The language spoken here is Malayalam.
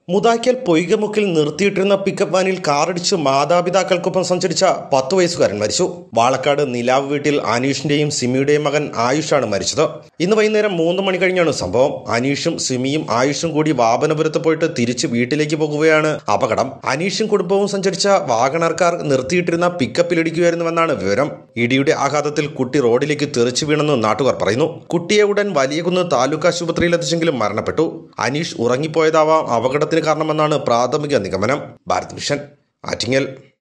മുതായ്ക്കൽ പൊയ്കമുക്കിൽ നിർത്തിയിട്ടിരുന്ന പിക്കപ്പ് വാനിൽ കാറിടിച്ച് മാതാപിതാക്കൾക്കൊപ്പം സഞ്ചരിച്ച പത്ത് വയസ്സുകാരൻ മരിച്ചു വാളക്കാട് നിലാവ് വീട്ടിൽ അനീഷിന്റെയും സിമിയുടെയും മകൻ ആയുഷാണ് മരിച്ചത് ഇന്ന് വൈകുന്നേരം മൂന്ന് മണി കഴിഞ്ഞാണ് സംഭവം അനീഷും സിമിയും ആയുഷും കൂടി വാപനപുരത്ത് പോയിട്ട് തിരിച്ച് വീട്ടിലേക്ക് പോകുകയാണ് അപകടം അനീഷും കുടുംബവും സഞ്ചരിച്ച വാഗണർ കാർ നിർത്തിയിട്ടിരുന്ന പിക്കപ്പിലിടിക്കുകയായിരുന്നുവെന്നാണ് വിവരം ഇടിയുടെ ആഘാതത്തിൽ കുട്ടി റോഡിലേക്ക് തെറിച്ചു വീണെന്ന് നാട്ടുകാർ പറയുന്നു കുട്ടിയെ ഉടൻ വലിയകുന്ന് താലൂക്ക് ആശുപത്രിയിൽ എത്തിച്ചെങ്കിലും മരണപ്പെട്ടു അനീഷ് ഉറങ്ങിപ്പോയതാവാം അപകടത്തിന് കാരണമെന്നാണ് പ്രാഥമിക നിഗമനം ഭാരത് വിഷൻ ആറ്റിങ്ങൽ